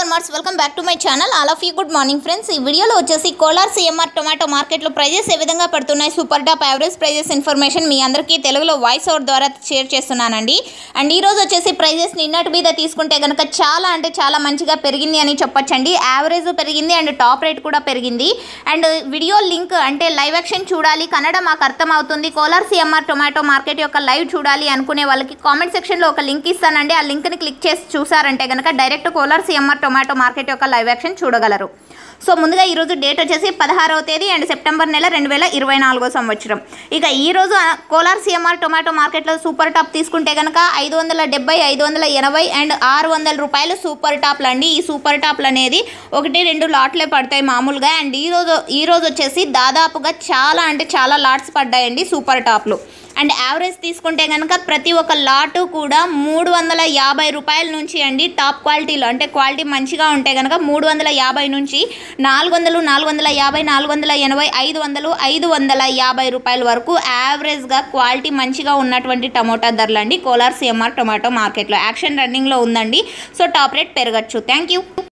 farmers welcome back to my channel all of you good morning friends ఈ వీడియోలో వచ్చేసి Kolar CMR tomato మార్కెట్లో prices ఏ విధంగా పడుతున్నాయి super top average prices information మీ అందరికీ తెలుగులో వాయిస్ ఓవర్ ద్వారా షేర్ చేస్తున్నానండి అండ్ ఈ రోజు వచ్చేసి ప్రైజెస్ నిన్నటి మీద తీసుకుంటే కనుక చాలా అంటే చాలా మంచిగా పెరిగింది అని చెప్పొచ్చండి యావరేజ్ పెరిగింది అండ్ టాప్ రేట్ కూడా పెరిగింది అండ్ వీడియో లింక్ అంటే లైవ్ యాక్షన్ చూడాలి కన్నడ మాకు అర్థం అవుతుంది కోలార్ సిఎంఆర్ టొమాటో మార్కెట్ యొక్క లైవ్ చూడాలి అనుకునే వాళ్ళకి కామెంట్ సెక్షన్లో ఒక లింక్ ఇస్తానండి ఆ లింక్ని క్లిక్ చేసి చూసారంటే కనుక direct Kolar CMR tomato market యొక్క లైవ్ యాక్షన్ చూడగలరు సో ముందుగా ఈరోజు డేట్ వచ్చేసి పదహారవ తేదీ అండ్ సెప్టెంబర్ నెల రెండు వేల ఇరవై నాలుగో సంవత్సరం ఇక ఈ రోజు ఆ, కోలార్ సిఎంఆర్ టొమాటో మార్కెట్లో సూపర్ టాప్ తీసుకుంటే కనుక ఐదు వందల డెబ్బై ఐదు వందల ఎనభై అండ్ ఆరు వందల రూపాయలు సూపర్ టాప్లు అండి ఈ సూపర్ టాప్లు అనేది ఒకటి రెండు లాట్లే పడతాయి మామూలుగా అండ్ ఈ రోజు ఈ రోజు వచ్చేసి దాదాపుగా చాలా అంటే చాలా లాట్స్ పడ్డాయండి సూపర్ టాప్లు అండ్ యావరేజ్ తీసుకుంటే కనుక ప్రతి ఒక్క లాటు కూడా మూడు వందల యాభై రూపాయల నుంచి అండి టాప్ క్వాలిటీలో అంటే క్వాలిటీ మంచిగా ఉంటే కనుక మూడు వందల యాభై నుంచి నాలుగు వందలు నాలుగు వందల యాభై నాలుగు వందల ఎనభై ఐదు వందలు ఐదు వందల యాభై రూపాయల వరకు యావరేజ్గా క్వాలిటీ మంచిగా ఉన్నటువంటి టమోటా ధరలు అండి కోలార్ సిఎంఆర్ టొమాటో మార్కెట్లో యాక్షన్ రన్నింగ్లో ఉందండి సో టాప్ రేట్ పెరగచ్చు థ్యాంక్ యూ